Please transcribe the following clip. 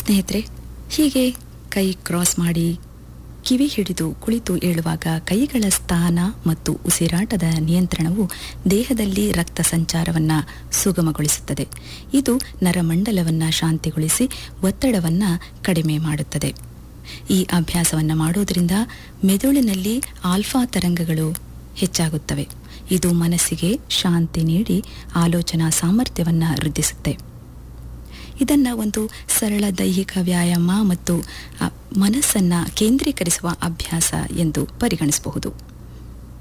ಸ್ನೇಹಿತರೆ ಹೀಗೆ ಕೈ ಕ್ರಾಸ್ ಮಾಡಿ ಕಿವಿ ಹಿಡಿದು ಕುಳಿತು ಏಳುವಾಗ ಕೈಗಳ ಸ್ಥಾನ ಮತ್ತು ಉಸಿರಾಟದ ನಿಯಂತ್ರಣವು ದೇಹದಲ್ಲಿ ರಕ್ತ ಸಂಚಾರವನ್ನು ಸುಗಮಗೊಳಿಸುತ್ತದೆ ಇದು ನರಮಂಡಲವನ್ನು ಶಾಂತಿಗೊಳಿಸಿ ಒತ್ತಡವನ್ನು ಕಡಿಮೆ ಮಾಡುತ್ತದೆ ಈ ಅಭ್ಯಾಸವನ್ನು ಮಾಡೋದರಿಂದ ಮೆದುಳಿನಲ್ಲಿ ಆಲ್ಫಾ ತರಂಗಗಳು ಹೆಚ್ಚಾಗುತ್ತವೆ ಇದು ಮನಸ್ಸಿಗೆ ಶಾಂತಿ ನೀಡಿ ಆಲೋಚನಾ ಸಾಮರ್ಥ್ಯವನ್ನು ವೃದ್ಧಿಸುತ್ತೆ ಇದನ್ನು ಒಂದು ಸರಳ ದೈಹಿಕ ವ್ಯಾಯಾಮ ಮತ್ತು ಆ, ಮನಸ್ಸನ್ನು ಕೇಂದ್ರೀಕರಿಸುವ ಅಭ್ಯಾಸ ಎಂದು ಪರಿಗಣಿಸಬಹುದು